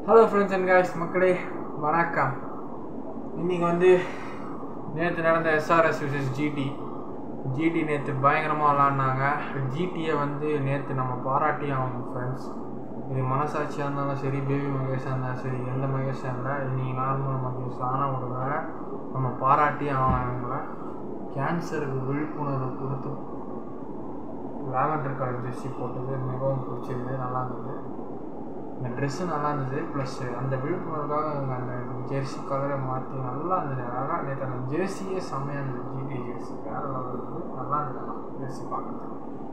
hello friends and guys மக்களே வணக்கம் இன்னைக்கு வந்து நேற்று நடந்த எஸ்ஆர்எஸ் விசஸ் ஜிடி ஜிடி நேற்று பயங்கரமாக விளாட்னாங்க ஜிடியை வந்து நேற்று நம்ம பாராட்டி ஆகணும் ஃப்ரெண்ட்ஸ் இது மனசாட்சியாக இருந்தாலும் சரி பேபி மகேஷாக இருந்தாலும் சரி எந்த மகேஷாக இருந்தால் இன்னைக்கு நார்மல் மகேஷ் ஆனால் ஒரு வேலை நம்ம பாராட்டி ஆகணும் இவங்கள கேன்சருக்கு விழிப்புணர்வு கொடுத்து லாவெண்டர் கலர் ஜெர்சி போட்டது மிகவும் பிடிச்சிருந்தது நல்லா இருந்தது இந்த ட்ரெஸ்ஸு நல்லா இருந்தது ப்ளஸ் அந்த விழிப்புணர்வுக்காக அவங்க அந்த ஜெர்சி கலரை மாற்றி நல்லா இருந்தது அழகாக நேற்று அந்த ஜெர்சியே செம்மையாக இருந்தது ஜிடி ஜெர்சி வேறு லெவல் இருந்தது நல்லா இருந்தது ஜெர்சி பார்க்குறதுக்கு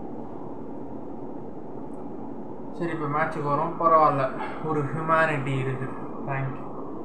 சரி இப்போ மேட்ச்சுக்கு வரோம் பரவாயில்ல ஒரு ஹியூமனிட்டி இருக்குது தேங்க்யூ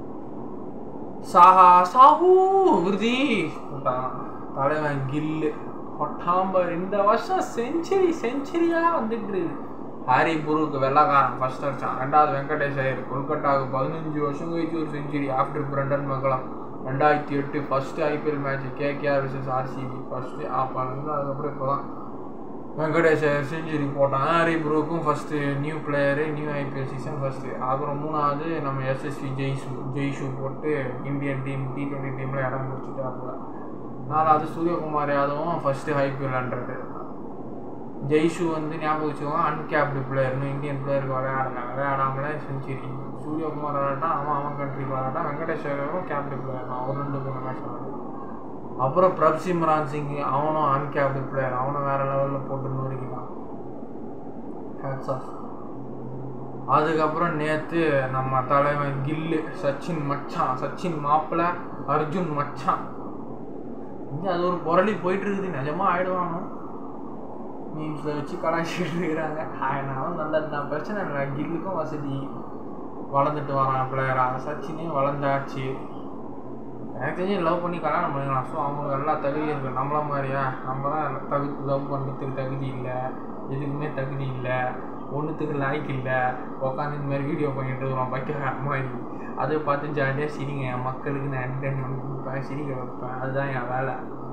சாஹா சாஹூ விருதி போட்டான் தலைவன் கில்லு ஒட்டாம்பர் இந்த வருஷம் செஞ்சுரி செஞ்சுரியாக வந்துட்டு இருக்கு ஹாரி புருக்கு வெள்ளக்காரன் ஃபர்ஸ்ட் அடிச்சான் ரெண்டாவது வெங்கடேஷ் ஐயர் கொல்கட்டாவுக்கு பதினஞ்சு வருஷம் கழிச்சு ஒரு செஞ்சுரி ஆஃப்டர் பிரண்டன் மங்களம் ரெண்டாயிரத்தி எட்டு first IPL match KKR versus RCB first அப்போ வந்து அதுக்கப்புறம் இப்போ தான் வெங்கடேஷ் ஐயர் செஞ்சுரி போட்டான் ஹாரி புருக்கும் first new player new IPL season first அப்புறம் மூணாவது நம்ம எஸ்எஸ்வி ஜெய்ஷு ஜெய்ஷு போட்டு இந்தியன் டீம் டி டுவெண்ட்டி டீமில் இடம் பிடிச்சிட்டாப்புல நாலாவது சூரியகுமார் யாதவும் ஃபஸ்ட்டு ஐபிஎல் ஹண்ட்ரடு ஜெய்ஷு வந்து ஞாபகம் வச்சுக்கோங்க அன்கேப்டு பிளேயர்னு இந்தியன் பிளேயருக்கு விளையாடல விளையாடாமலே செஞ்சுரி சூரியகுமார் விளையாட்டா அவன் அவன் கண்ட்ரிக்கு விளையாட்டா வெங்கடேஸ்வரரும் கேப்டு பிளேயர் தான் அவர் ரெண்டு மூணு மேட்ச் விளையாடு அப்புறம் பிரப் சிம்ரான் சிங் அவனும் அன்கேப்டு பிளேயர் அவனும் வேற லெவலில் போட்டு நொறுக்கிட்டான் ஹேட்ஸ் ஆஃப் அதுக்கப்புறம் நேற்று நம்ம தலைவன் கில்லு சச்சின் மச்சான் சச்சின் மாப்பிள்ளை அர்ஜுன் மச்சான் இங்கே அது ஒரு புரளி போயிட்டு இருக்குது நிஜமாக ஆயிடுவானோ மீம்ஸில் வச்சு கலாச்சிட்டு இருக்கிறாங்க ஆயினாலும் நல்லது தான் பிரச்சனை இல்லை கில்லுக்கும் வசதி வளர்ந்துட்டு வரான் பிளேயராக சச்சினையும் வளர்ந்தாச்சு எனக்கு தெரிஞ்சு லவ் பண்ணி கல்யாணம் பண்ணிக்கலாம் ஸோ அவங்களுக்கு எல்லா தகுதியும் இருக்குது நம்மள மாதிரியா நம்ம தான் தகு லவ் பண்ணுறதுக்கு தகுதி இல்லை எதுக்குமே தகுதி இல்லை ஒன்றுத்துக்கு லாய்க்கு இல்லை உட்காந்து இந்த மாதிரி வீடியோ பண்ணிட்டு இருக்கிறோம் பைக்க மாதிரி அதை பார்த்து ஜாலியாக சிரிங்க என் மக்களுக்கு நான் என்டர்டைன்மெண்ட் கொடுப்பேன் சிரிக்க வைப்பேன் அதுதான் என் வேலை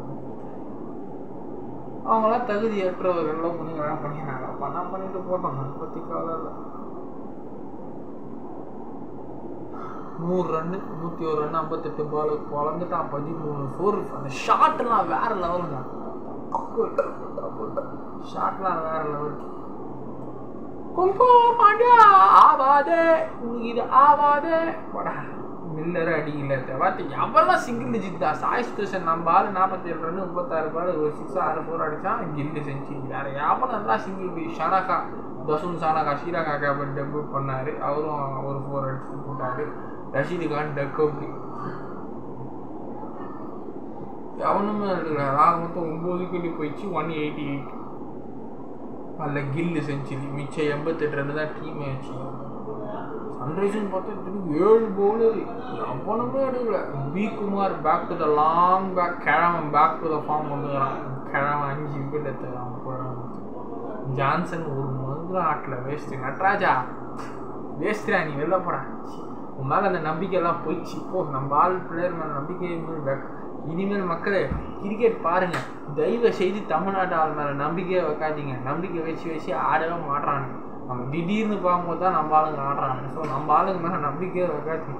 அவங்களாம் தகுதி ஏற்றவர்கள் லவ் பண்ணி கல்யாணம் பண்ணிக்கிறாங்க பண்ணா பண்ணிட்டு போட்டோம் அதை பற்றி கவலை இல்லை நூறு ரன்னு நூற்றி ஒரு ரன் ஐம்பத்தெட்டு பால் குழந்துட்டான் பதிமூணு ஃபோர் அந்த ஷாட்லாம் வேற லெவலுங்க ஷாட்லாம் வேற லெவல் கும்போ பாண்டியா ஆவாதே உனக்கு இது ஆவாதே படா மில்லர் அடிக்கல தேவாத்தி எவெல்லாம் சிங்கிள் டிஜிட் தான் சாய் ஸ்டேஷன் நம்ம ஆள் நாற்பத்தி ஏழு ரன் முப்பத்தாறு பால் ஒரு சிக்ஸ் ஆறு ஃபோர் அடித்தான் கில்லு செஞ்சு வேற எவனும் எல்லாம் சிங்கிள் பி ஷனாக்கா தசுன் சானாக்கா ஷீராக்கா கேபன் டெபியூட் பண்ணார் அவரும் ஒரு ஃபோர் அடிச்சு போட்டார் ரஷீது கான் டக் அவுட்டு அவனுமே எடுக்கல ராக மொத்தம் ஒம்பது கிலோ போயிடுச்சு ஒன் எயிட்டி எயிட் அதில் கில்லு செஞ்சுரி மிச்சம் எண்பத்தெட்டு ரன் தான் டீமே ஆச்சு சன்ரைசர்னு பார்த்தா திரும்பி ஏழு பவுலர் அவனுமே எடுக்கல B Kumar back to the long back கிழவன் பேக் டு த ஃபார்ம் வந்துக்கிறான் கிழவன் அஞ்சு விக்கெட் எடுத்துக்கிறான் குழவன் ஜான்சன் ஒரு மதுரை ஆட்டில் வேஸ்ட்டு நட்ராஜா வேஸ்ட்ரா நீ வெளில போடா உன் மேலே அந்த நம்பிக்கையெல்லாம் போயிடுச்சு இப்போ நம்ம ஆள் பிளேயர் மேலே நம்பிக்கை பேக் இனிமேல் மக்களே கிரிக்கெட் பாருங்க தயவு செய்து தமிழ்நாட்டு ஆள் மேலே நம்பிக்கையை வைக்காதீங்க நம்பிக்கை வச்சு வச்சு ஆடவே மாட்டுறாங்க நம்ம திடீர்னு பார்க்கும்போது தான் நம்ம ஆளுங்க ஆடுறாங்க ஸோ நம்ம ஆளுங்க மேலே நம்பிக்கையை வைக்காதீங்க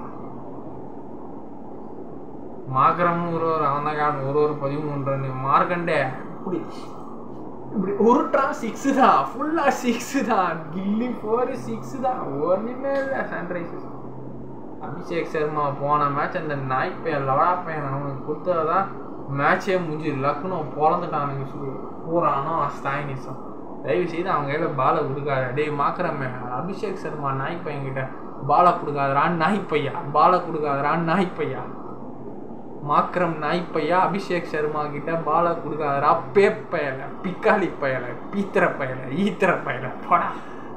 மாக்கரமும் ஒரு ஒரு அவன் தான் ஒரு ஒரு பதிமூணு ரன் மார்க்கண்டே இப்படி இப்படி உருட்டுறா சிக்ஸு தான் ஃபுல்லாக சிக்ஸு தான் கில்லி ஃபோரு சிக்ஸு தான் ஒன்றுமே இல்லை சன்ரைசர்ஸ் அபிஷேக் சர்மா போன மேட்ச் அந்த நாய் பையன் லவடா பையன் அவனுக்கு கொடுத்ததான் மேட்சே முடிஞ்சு லக்னோ பிறந்துட்டானுங்க சொல்லி பூரானோ ஸ்டாயினிஸும் தயவு செய்து அவங்க கையில் பாலை கொடுக்காத டேய் மாக்கிறமே அபிஷேக் சர்மா நாய் பையன் கிட்ட பாலை கொடுக்காதரான் நாய் பையா பாலை கொடுக்காதரான் நாய் பையா மாக்ரம் நாய் பையா அபிஷேக் சர்மா கிட்ட பாலை கொடுக்காதரா பேப் பயல பிக்காளி பயல பீத்திர பயல ஈத்திர பயல போடா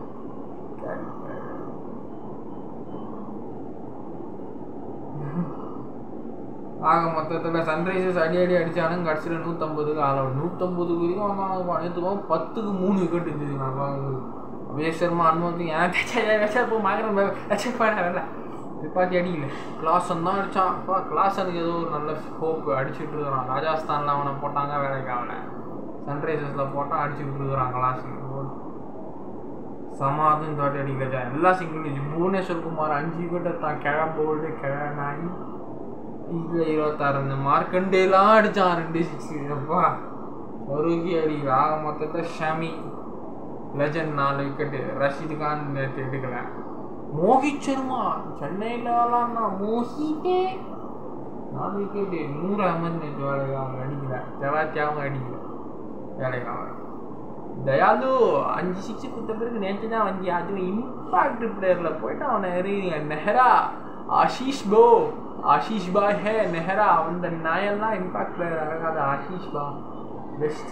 ஆக மொத்தத்தில் சன்ரைசர்ஸ் அடி அடி அடித்தானுங்க கடைசியில் நூற்றம்பதுக்கு ஆள் அவுட் நூற்றம்பதுக்கு வரைக்கும் அவன் நேற்று பத்துக்கு மூணு விக்கெட் இருந்துச்சு நான் அபிஷேக் சர்மா அனுபவத்து ஏன் வச்சா இப்போ மாக்கிறேன் வச்சா வரல துப்பாத்தி அடிக்கல கிளாஸன் தான் அடித்தான் அப்பா கிளாஸனுக்கு ஏதோ ஒரு நல்ல ஹோப் அடிச்சுட்டு இருக்கிறான் ராஜஸ்தானில் அவனை போட்டாங்க வேலைக்கு ஆகல சன்ரைசர்ஸில் போட்டால் அடிச்சுட்டு இருக்கிறான் கிளாஸுக்கு ಸಮಾಧಾನ ದೊಡ್ಡ ಅಡಿಗೆ ಎಲ್ಲ ಸಿಂಗಿಲ್ ಭುವನೇಶ್ವರ್ ಕುಮಾರ್ ಅಂಜಿ ಬಿಟ್ಟ ತಾ ಕೆಳ ಬೋಲ್ಡ್ ಕೆಳ ನಾಯಿ ಈಗ இருபத்தாறு மார்க்கண்டேலாம் அடிச்சான் ரெண்டு சிக்ஸ் அப்பா ஒருகி அடி ஆக மொத்தத்தில் ஷமி லெஜண்ட் நாலு விக்கெட்டு ரஷீத் கான் நேற்று எடுக்கல மோஹித் சர்மா சென்னையில் விளாட்னா மோஹிட்டே நாலு விக்கெட்டு நூறு அகமது நேற்று வேலைக்கு அவங்க அடிக்கல ஜவாத்தி அவங்க அடிக்கல வேலைக்கு அவங்க தயாலு அஞ்சு சிக்ஸ் கொடுத்த பிறகு நேற்று தான் வந்து அதுவும் இம்பாக்ட் பிளேயரில் போயிட்டு அவனை எறியுங்க நெஹரா ஆஷிஷ் போ ஆஷிஷ் பாய் ஹே நெஹரா அந்த நாயெல்லாம் இம்பாக்ட் பிளேயர் அழகாத ஆஷிஷ் பா பெஸ்ட்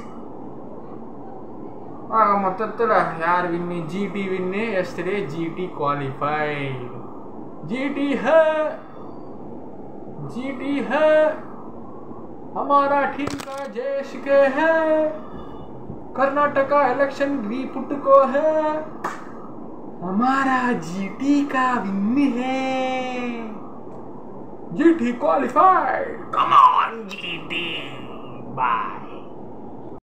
ஆக மொத்தத்தில் யார் வின்னு ஜிடி வின்னு எஸ்டே ஜிடி குவாலிஃபைட் ஜிடி है जीटी है हमारा टीम का जैश के है कर्नाटका इलेक्शन भी पुट को है हमारा जीटी का विन है GT qualified come on GT bye